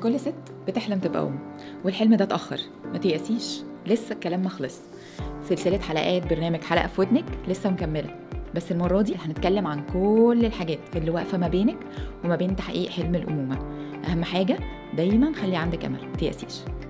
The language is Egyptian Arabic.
كل ست بتحلم تبقى ام والحلم ده اتاخر ما تيأسيش لسه الكلام ما خلص سلسله حلقات برنامج حلقه في ودنك لسه مكمله بس المره دي هنتكلم عن كل الحاجات اللي واقفه ما بينك وما بين تحقيق حلم الامومه اهم حاجه دايما خلي عندك امل ما تيأسيش